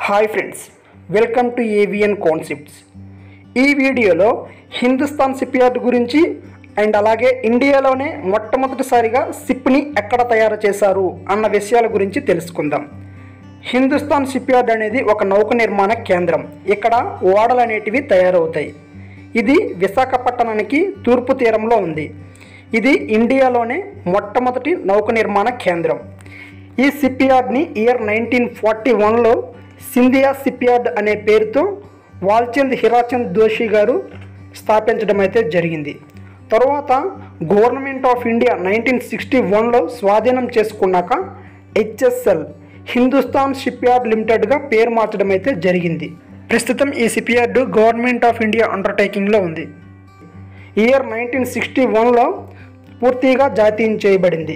hi friends welcome to AVN concepts ఈ వీడియోలో Hindustan shipyard గురించి అండ్ అలాగే ఇండియాలోనే మొట్టమొదటిసారిగా షిప్ని ఎక్కడ తయారు చేశారు అన్న విషయాల గురించి తెలుసుకుందాం హిందుస్థాన్ షిప్యార్డ్ అనేది ఒక నౌక నిర్మాణ కేంద్రం ఇక్కడ ఓడలు అనేటివి తయారవుతాయి ఇది విశాఖపట్నానికి తూర్పు తీరంలో ఉంది ఇది ఇండియాలోనే మొట్టమొదటి నౌక నిర్మాణ కేంద్రం ఈ షిప్యార్డ్ని ఇయర్ నైన్టీన్ ఫార్టీ వన్లో సింధియా షిప్యార్డ్ అనే పేరుతో వాల్చంద్ హిరాచంద్ దోషి గారు స్థాపించడం అయితే జరిగింది తరువాత government of India nineteen sixty వన్లో స్వాధీనం చేసుకున్నాక హెచ్ఎస్ఎల్ హిందుస్థాన్ షిప్యార్డ్ లిమిటెడ్గా పేరు మార్చడం అయితే జరిగింది ప్రస్తుతం ఈ షిప్యార్డు గవర్నమెంట్ ఆఫ్ ఇండియా అండర్టేకింగ్లో ఉంది ఇయర్ నైన్టీన్ సిక్స్టీ వన్లో పూర్తిగా జాతీయం చేయబడింది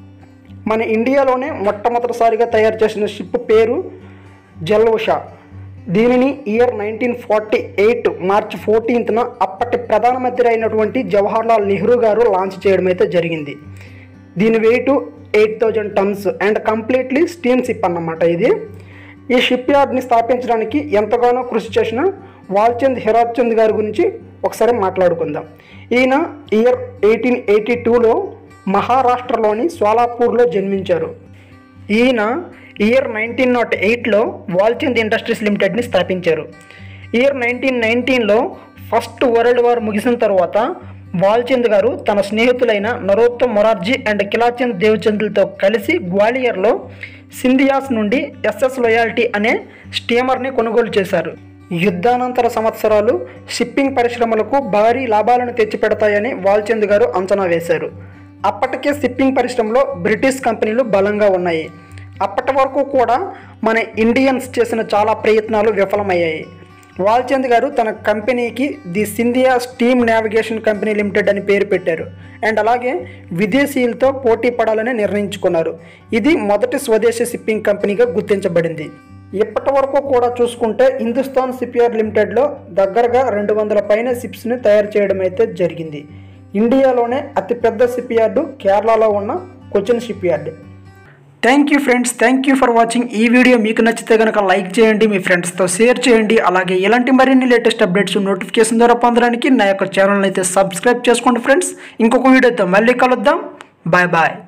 మన ఇండియాలోనే మొట్టమొదటిసారిగా తయారు చేసిన షిప్ పేరు జల్వషా దీనిని year nineteen forty eight March ఫోర్టీన్త్న అప్పటి ప్రధానమంత్రి అయినటువంటి జవహర్లాల్ నెహ్రూ గారు లాంచ్ చేయడం అయితే జరిగింది దీని weight eight thousand tons and completely steam ship అన్నమాట ఇది ఈ షిప్ యార్డ్ని స్థాపించడానికి ఎంతగానో కృషి చేసిన వాల్చంద్ హిరాచంద్ గారి గురించి ఒకసారి మాట్లాడుకుందాం ఈయన ఇయర్ ఎయిటీన్ ఎయిటీ టూలో మహారాష్ట్రలోని సోలాపూర్లో జన్మించారు ఈయన ఇయర్ నైన్టీన్ నాట్ ఎయిట్లో వాల్చంద్ ఇండస్ట్రీస్ లిమిటెడ్ని స్థాపించారు ఇయర్ నైన్టీన్ నైన్టీన్లో ఫస్ట్ వరల్డ్ వార్ ముగిసిన తర్వాత వాల్చంద్ గారు తన స్నేహితులైన నరోత్తమ్ మొరార్జీ అండ్ కిలాచంద్ దేవ్చంద్లతో కలిసి గ్వాలియర్లో సింధియాస్ నుండి ఎస్ఎస్ లోయాలిటీ అనే స్టీమర్ని కొనుగోలు చేశారు యుద్ధానంతర సంవత్సరాలు షిప్పింగ్ పరిశ్రమలకు భారీ లాభాలను తెచ్చిపెడతాయని వాల్చంద్ గారు అంచనా వేశారు అప్పటికే షిప్పింగ్ పరిశ్రమలో బ్రిటిష్ కంపెనీలు బలంగా ఉన్నాయి అప్పటి వరకు కూడా మన ఇండియన్స్ చేసిన చాలా ప్రయత్నాలు విఫలమయ్యాయి వాల్చంద్ గారు తన కంపెనీకి the Scindia steam navigation company limited అని పేరు పెట్టారు అండ్ అలాగే విదేశీయులతో పోటీ పడాలని నిర్ణయించుకున్నారు ఇది మొదటి స్వదేశీ షిప్పింగ్ కంపెనీగా గుర్తించబడింది ఇప్పటి వరకు కూడా చూసుకుంటే హిందుస్థాన్ షిప్యార్డ్ లిమిటెడ్లో దగ్గరగా రెండు వందల పైన షిప్స్ని తయారు చేయడం అయితే జరిగింది ఇండియాలోనే అతిపెద్ద షిప్ యార్డు కేరళలో ఉన్న Cochin ship yard thank you friends thank you for watching ఈ వీడియో మీకు నచ్చితే కనుక లైక్ చేయండి మీ ఫ్రెండ్స్తో షేర్ చేయండి అలాగే ఇలాంటి మరిన్ని లేటెస్ట్ అప్డేట్స్ నోటిఫికేషన్ ద్వారా పొందడానికి నా యొక్క ఛానల్ని అయితే సబ్స్క్రైబ్ చేసుకోండి ఫ్రెండ్స్ ఇంకొక వీడియోతో మళ్ళీ కలుద్దాం బాయ్ బాయ్